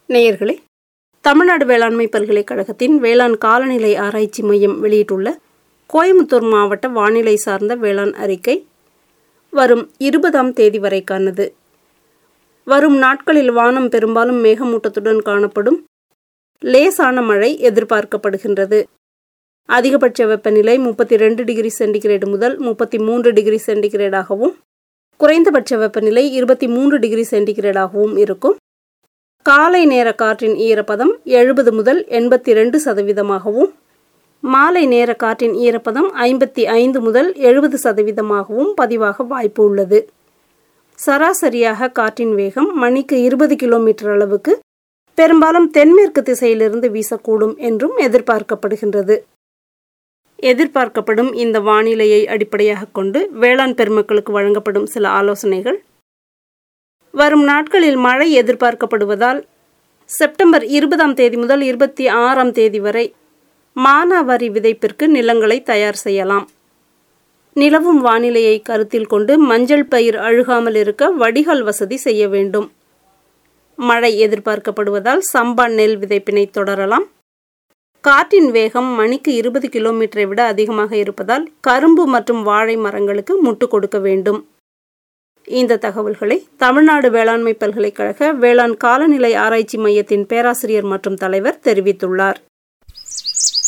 நேயர்களே தமிழ்நாடு வேளாண்மை பல்கலைக்கழகத்தின் வேளாண் காலநிலை ஆராய்ச்சி மையம் வெளியிட்டுள்ள கோயமுத்தூர் மாவட்ட வானிலை சார்ந்த வேளாண் அறிக்கை வரும் இருபதாம் தேதி வரைக்கானது வரும் நாட்களில் வானம் பெரும்பாலும் மேகமூட்டத்துடன் காணப்படும் லேசான மழை எதிர்பார்க்கப்படுகின்றது அதிகபட்ச வெப்பநிலை முப்பத்தி ரெண்டு டிகிரி சென்டிகிரேடு முதல் முப்பத்தி மூன்று டிகிரி சென்டிகிரேடாகவும் குறைந்தபட்ச வெப்பநிலை இருபத்தி மூன்று டிகிரி சென்டிகிரேடாகவும் இருக்கும் காலை நேர காற்றின் ஈரப்பதம் எழுபது முதல் எண்பத்தி ரெண்டு சதவீதமாகவும் மாலை நேர காற்றின் ஈரப்பதம் ஐம்பத்தி ஐந்து முதல் எழுபது சதவீதமாகவும் பதிவாக வாய்ப்பு உள்ளது சராசரியாக காற்றின் வேகம் மணிக்கு இருபது கிலோமீட்டர் அளவுக்கு பெரும்பாலும் தென்மேற்கு திசையிலிருந்து வீசக்கூடும் என்றும் எதிர்பார்க்கப்படுகின்றது எதிர்பார்க்கப்படும் இந்த வானிலையை அடிப்படையாக கொண்டு வேளாண் பெருமக்களுக்கு வழங்கப்படும் சில ஆலோசனைகள் வரும் நாட்களில் மழை எதிர்பார்க்கப்படுவதால் செப்டம்பர் இருபதாம் தேதி முதல் இருபத்தி ஆறாம் தேதி வரை மானாவாரி விதைப்பிற்கு நிலங்களை தயார் செய்யலாம் நிலவும் வானிலையை கருத்தில் கொண்டு மஞ்சள் பயிர் அழுகாமல் இருக்க வடிகால் வசதி செய்ய வேண்டும் மழை எதிர்பார்க்கப்படுவதால் சம்பா நெல் விதைப்பினை தொடரலாம் காற்றின் வேகம் மணிக்கு இருபது கிலோமீட்டரை விட அதிகமாக இருப்பதால் கரும்பு மற்றும் வாழை மரங்களுக்கு முட்டு கொடுக்க வேண்டும் இந்த தகவல்களை தமிழ்நாடு வேளாண்மை பல்கலைக்கழக வேளாண் காலநிலை ஆராய்ச்சி மையத்தின் பேராசிரியர் மற்றும் தலைவர் தெரிவித்துள்ளார்